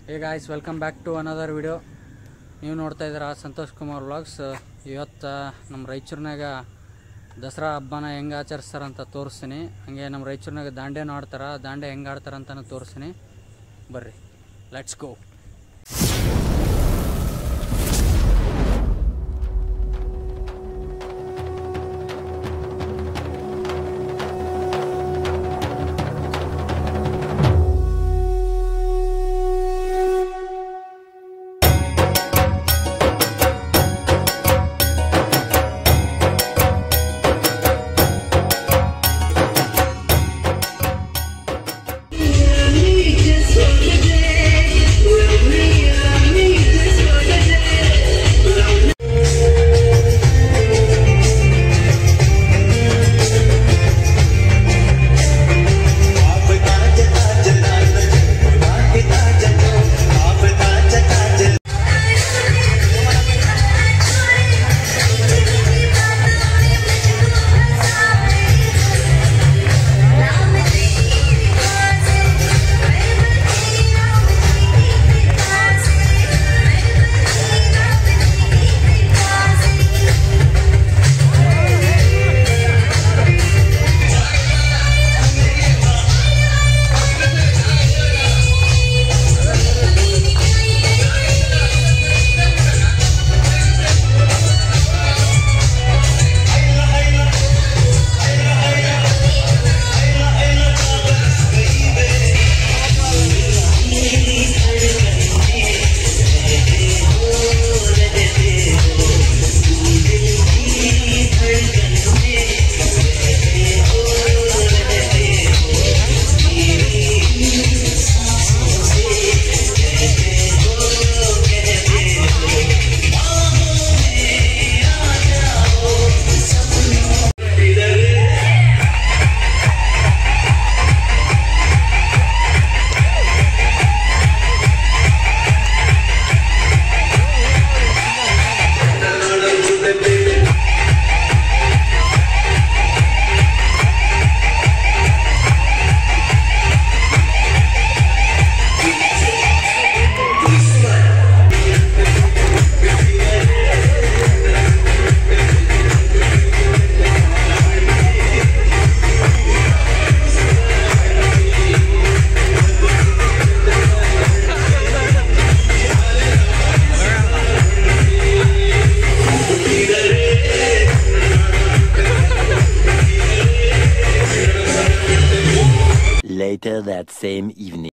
Hey guys welcome back to another video ನೀವು ನೋಡ್ತಾ ಇದ್ದೀರಾ ಸಂತೋಷ್ ಕುಮಾರ್ ವ್ಲಾಗ್ಸ್ ಇವತ್ತು ನಮ್ಮ ರಾಯಚೂರಿನಾಗ ದಸರಾ ಹಬ್ಬನ ಹೆಂಗೆ ಆಚರಿಸ್ತಾರಂತ ತೋರಿಸ್ತೀನಿ ಹಂಗೆ ನಮ್ಮ ರಾಯಚೂರಿನಾಗ ದಾಂಡ್ಯನೂ ಆಡ್ತಾರ ದಾಂಡೆ ಹೆಂಗೆ ಆಡ್ತಾರಂತನೂ ತೋರಿಸ್ತೀನಿ ಬರ್ರಿ let's go Later that same evening.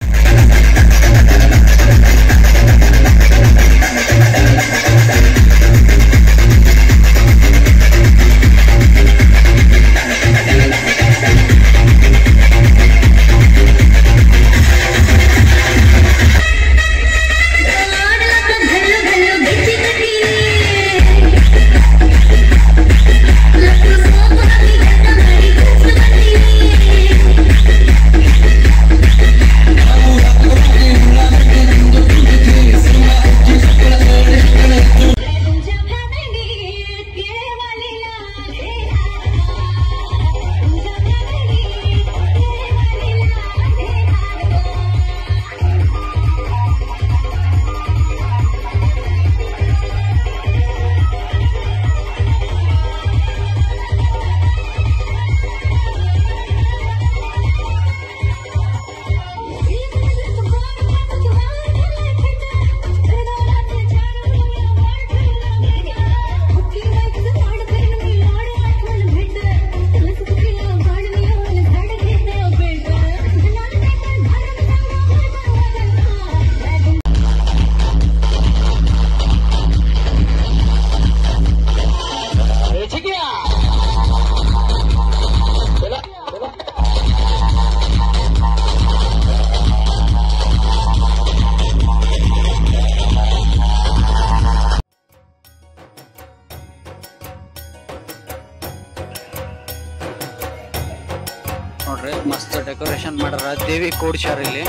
ನೋಡ್ರಿ ಮಸ್ತ್ ಡೆಕೋರೇಷನ್ ಮಾಡ್ಯಾರ ದೇವಿ ಕೂಡ್ಸ್ಯಾರ ಇಲ್ಲಿ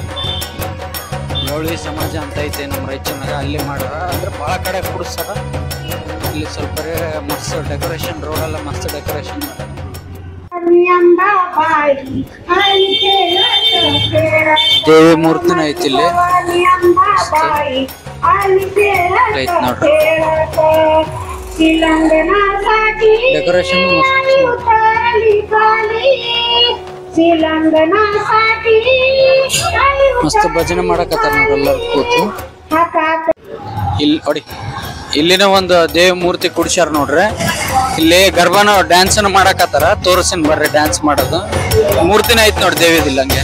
ಗೌಳಿ ಸಮಾಜ ಅಂತ ಐತೆ ನಮ್ಮ ರಾಯಚೂರಿನಾಗ ಅಲ್ಲಿ ಮಾಡ್ಯಾರ ಅಂದ್ರೆ ಭಾಳ ಕಡೆ ಕೂಡಿಸ್ತಾರ ಇಲ್ಲಿ ಸ್ವಲ್ಪ ಮಸ್ತ್ ಡೆಕೋರೇಷನ್ ರೋಡ್ ಎಲ್ಲ ಮಸ್ತ್ ಡೆಕೋರೇಷನ್ ಮಾಡ್ಯಾರ ಭವಾನಿ ಅಂಬಾಬಾಯಿ ಅಲ್ಲಿ ಕೇಳತ್ತ ಕೇಳತ್ತ ದೇವಿ ಮೂರ್ತಿನೂ ಐತಿ ಇಲ್ಲಿ ಭವಾನಿ ಅಂಬಾಬಾಯಿ ಅಲ್ಲಿ ಐತ್ ಕೇಳತ್ತ ನೋಡ್ರಿ. ಕೇಳತ್ತ ಶಿಲಂಗನಾसाठी ಡೆಕೋರೇಷನ್ ಮಸ್ತ್ उतरली खाली शिलंगनासाठी ಮಸ್ತ್ ಭಜನೆ ಮಾಡಕತ್ತಾರ ನೋಡ್ರಿ ಎಲ್ಲರೂ ಕೂತು हातात ಇಲ್ಲಿ ನೋಡಿ ಇಲ್ಲಿನ ಒಂದು ದೇವಿ ಮೂರ್ತಿ ಕುಡಿಸ್ಯಾರ ನೋಡ್ರಿ ಇಲ್ಲಿ ಗರ್ಭನ ಡ್ಯಾನ್ಸ್ ಮಾಡಕತ್ತಾರ ತೋರಿಸಿನ ಬರ್ರಿ ಡ್ಯಾನ್ಸ್ ಮಾಡೋದು ಮೂರ್ತಿನ ಐತಿ ನೋಡಿ ದೇವಿದಿಲ್ಲ ಹಂಗೆ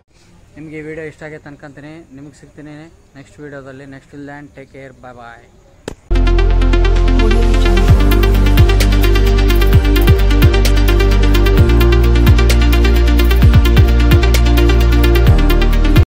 ನಿಮಗೆ ಈ ವಿಡಿಯೋ ಇಷ್ಟ ಆಗೈತೆ ಅನ್ಕೊಂತೀನಿ ನಿಮಗೆ ಸಿಗ್ತೀನಿ ನೆಕ್ಸ್ಟ್ ವಿಡಿಯೋದಲ್ಲಿ next will land take care bye bye